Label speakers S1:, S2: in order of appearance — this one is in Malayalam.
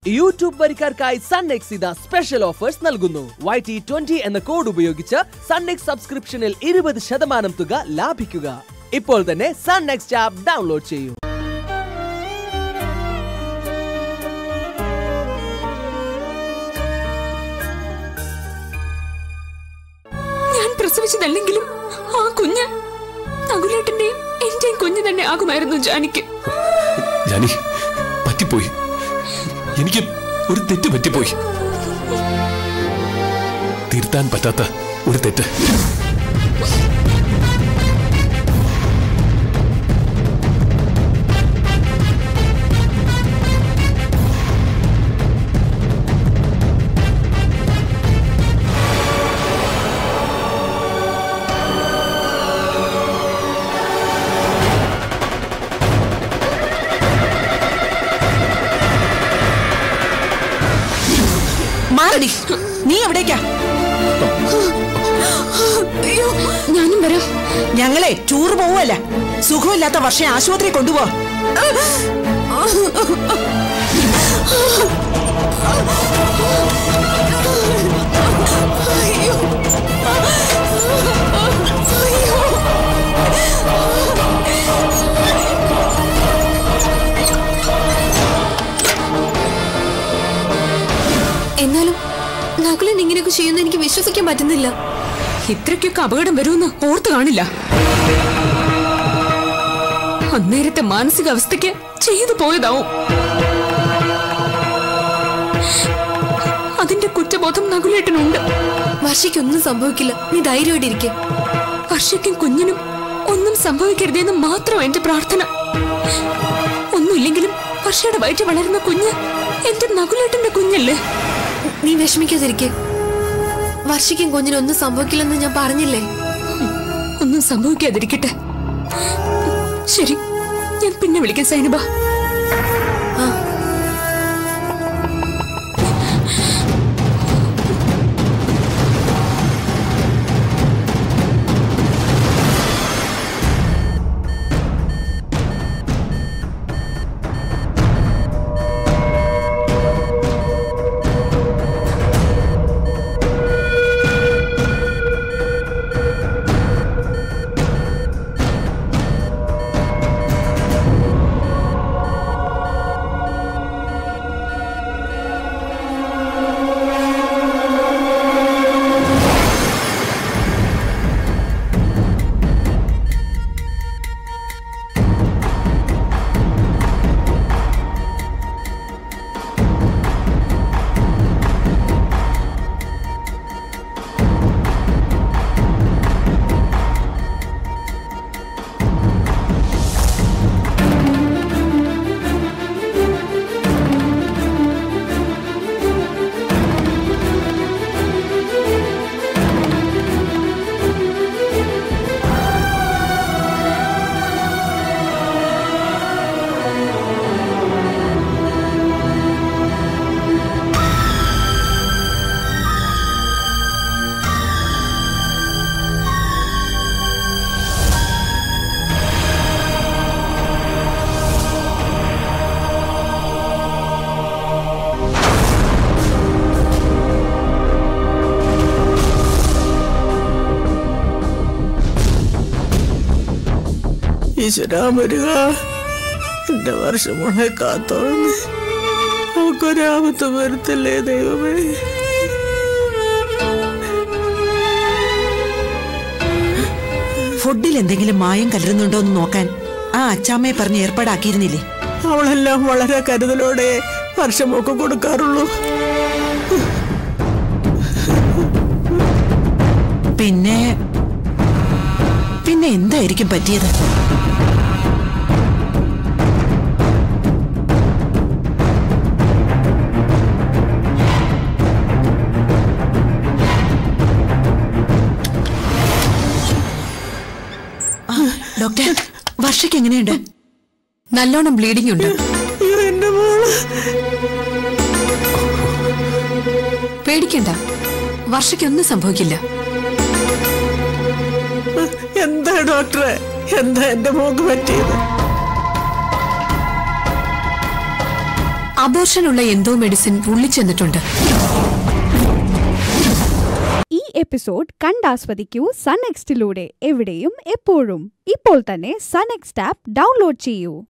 S1: യൂട്യൂബ് വരിക്കാർക്കായി സൺനെക്സ് ഇതാ സ്പെഷ്യൽ ഓഫേഴ്സ് നൽകുന്നു വൈ ടി ട്വന്റി എന്ന കോഡ് ഉപയോഗിച്ച് സൺനെക്സ് സബ്സ്ക്രിപ്ഷനിൽ ഇരുപത് ശതമാനം തുക ലാഭിക്കുക ഇപ്പോൾ തന്നെ സൺനെക്സ്റ്റ് ആപ്പ് ഡൗൺലോഡ് ചെയ്യൂ
S2: ഞാൻ പ്രസവിച്ചതല്ലെങ്കിലും ആ കുഞ്ഞ് നകുലേട്ടന്റെയും എന്റെയും കുഞ്ഞ് തന്നെ ആകുമായിരുന്നു ജാനിക്ക്
S3: ജാനി പറ്റിപ്പോയി എനിക്ക് ഒരു തെറ്റ് പറ്റിപ്പോയി തിരുത്താൻ പറ്റാത്ത ഒരു തെറ്റ്
S4: മാറടി നീ എവിടേക്കാ
S2: അയ്യോ ഞാനും വരാം
S4: ഞങ്ങളെ ടൂർ പോവല്ല സുഖമില്ലാത്ത വർഷം ആശുപത്രി കൊണ്ടുപോ
S2: എന്നാലും നകുലൻ ഇങ്ങനെയൊക്കെ ചെയ്യുന്ന എനിക്ക് വിശ്വസിക്കാൻ പറ്റുന്നില്ല ഇത്രയ്ക്കൊക്കെ അപകടം വരുമെന്ന് ഓർത്തു കാണില്ല അന്നേരത്തെ മാനസികാവസ്ഥയ്ക്ക് ചെയ്തു പോയതാവും അതിന്റെ കുറ്റബോധം നകുലേട്ടനുണ്ട് വർഷയ്ക്കൊന്നും സംഭവിക്കില്ല നീ ധൈര്യമായിട്ടിരിക്കെ വർഷയ്ക്കും കുഞ്ഞിനും ഒന്നും സംഭവിക്കരുതെന്ന് മാത്രം എന്റെ പ്രാർത്ഥന ഒന്നുമില്ലെങ്കിലും വർഷയുടെ വയറ്റിൽ വളരുന്ന കുഞ്ഞ് എന്റെ നകുലേട്ടന്റെ കുഞ്ഞല്ലേ
S5: നീ വിഷമിക്കാതിരിക്കെ വർഷിക്കും കുഞ്ഞിനും ഒന്നും സംഭവിക്കില്ലെന്ന് ഞാൻ പറഞ്ഞില്ലേ
S2: ഒന്നും സംഭവിക്കാതിരിക്കട്ടെ ശരി ഞാൻ പിന്നെ വിളിക്കാം സൈനബ
S6: ഈശ്വരാ വരിക എന്റെ വർഷം മോളെ കാത്തോളന്ന് അവക്കൊരാപത്ത് വരുത്തില്ലേ ദൈവമേ
S4: ഫുഡിൽ എന്തെങ്കിലും മായം കലരുന്നുണ്ടോ എന്ന് നോക്കാൻ ആ അച്ചാമ്മയെ പറഞ്ഞ് ഏർപ്പാടാക്കിയിരുന്നില്ലേ
S6: അവളെല്ലാം വളരെ കരുതലോടെ വർഷമൊക്കെ കൊടുക്കാറുള്ളൂ
S4: പിന്നെ പിന്നെ എന്തായിരിക്കും പറ്റിയത് ആ, ഡോക്ടർ വർഷയ്ക്ക് എങ്ങനെയുണ്ട്
S2: നല്ലോണം ബ്ലീഡിംഗ് ഉണ്ട്
S6: അയ്യോ, എന്റെ മോള്
S2: പേടിക്കണ്ട വർഷയ്ക്കൊന്നും സംഭവിക്കില്ല
S6: എന്താ ഡോക്ടറെ എന്താ എന്റെ മോക്ക് പറ്റിയത്
S2: അബോർഷനുള്ള എന്തോ മെഡിസിൻ ഉള്ളിച്ചെന്നിട്ടുണ്ട്
S7: ഈ എപ്പിസോഡ് കണ്ടാസ്വദിക്കൂ സൺ നെക്സ്റ്റിലൂടെ എവിടെയും എപ്പോഴും ഇപ്പോൾ തന്നെ സൺ നെക്സ്റ്റ് ആപ്പ് ഡൗൺലോഡ് ചെയ്യൂ